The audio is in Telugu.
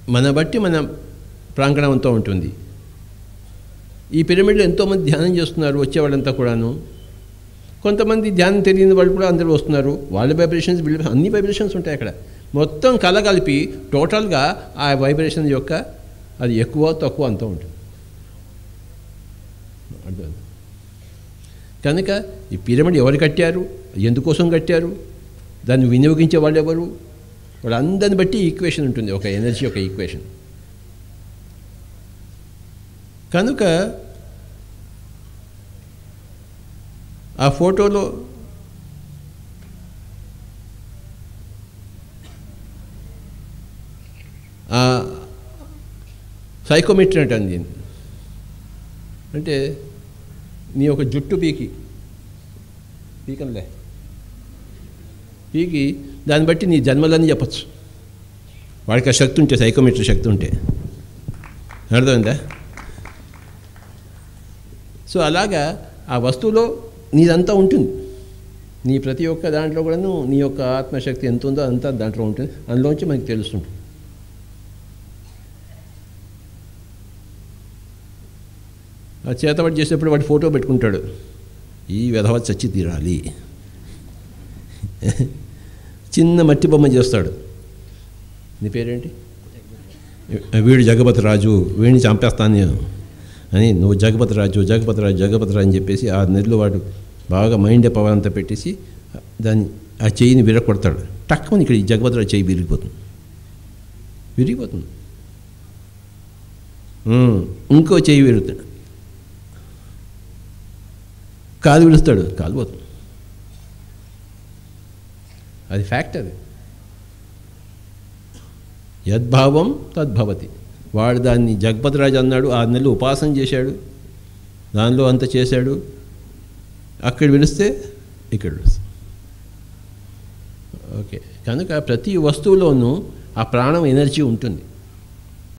మన బట్టి మన ప్రాంగణంతో ఉంటుంది ఈ పిరమిడ్లో ఎంతోమంది ధ్యానం చేస్తున్నారు వచ్చేవాళ్ళంతా కూడాను కొంతమంది ధ్యానం తెలియని వాళ్ళు కూడా అందరూ వస్తున్నారు వాళ్ళ వైబ్రేషన్స్ వీళ్ళ అన్ని వైబ్రేషన్స్ ఉంటాయి అక్కడ మొత్తం కల కలిపి టోటల్గా ఆ వైబ్రేషన్ యొక్క అది ఎక్కువ తక్కువ అంతా ఉంటుంది అర్థం కనుక ఈ పిరమిడ్ ఎవరు కట్టారు ఎందుకోసం కట్టారు దాన్ని వినియోగించే వాళ్ళు ఎవరు వాళ్ళందరిని బట్టి ఈక్వేషన్ ఉంటుంది ఒక ఎనర్జీ ఒక ఈక్వేషన్ కనుక ఆ ఫోటోలో ఆ సైకోమెట్రీ అంటాను దీన్ని అంటే నీ ఒక జుట్టు పీకి పీకంలే పీకి దాన్ని బట్టి నీ జన్మలని చెప్పచ్చు వాడికి ఆ శక్తి ఉంటే సైకోమెట్రీ శక్తి ఉంటే అర్థమైందా సో అలాగా ఆ వస్తువులో నీదంతా ఉంటుంది నీ ప్రతి ఒక్క దాంట్లో కూడాను నీ యొక్క ఆత్మశక్తి ఎంత ఉందో అంతా దాంట్లో ఉంటుంది అందులోంచి మనకి తెలుస్తుంది ఆ చేతబడి చేసేప్పుడు వాడు ఫోటో పెట్టుకుంటాడు ఈ విధవ చచ్చి తీరాలి చిన్న మట్టి బొమ్మ చేస్తాడు నీ పేరేంటి వీడు జగపతి రాజు వీడిని చంపేస్తాను నేను అని నువ్వు జగపతి రాజు జగపతి రాజు జగపతి రాజు అని చెప్పేసి ఆ నెలలో వాడు బాగా మైండ్ పవర్ అంతా పెట్టేసి దాన్ని ఆ చెయ్యిని విరగొడతాడు టక్కుని ఇక్కడ ఈ జగపతి రాజు చెయ్యి విరిగిపోతుంది విరిగిపోతుంది ఉమ్, ఇంకో చెయ్యి విరుగుతాడు కాలు విడుస్తాడు కాలు పోతుంది అది ఫ్యాక్ట్ అది యద్భావం తద్భవతి వాడు దాన్ని జగపతిరాజు అన్నాడు ఆ నెలలు ఉపాసన చేశాడు దానిలో అంత చేశాడు అక్కడ విడిస్తే ఇక్కడ విడుస్తుంది ఓకే కనుక ప్రతి వస్తువులోనూ ఆ ప్రాణం ఎనర్జీ ఉంటుంది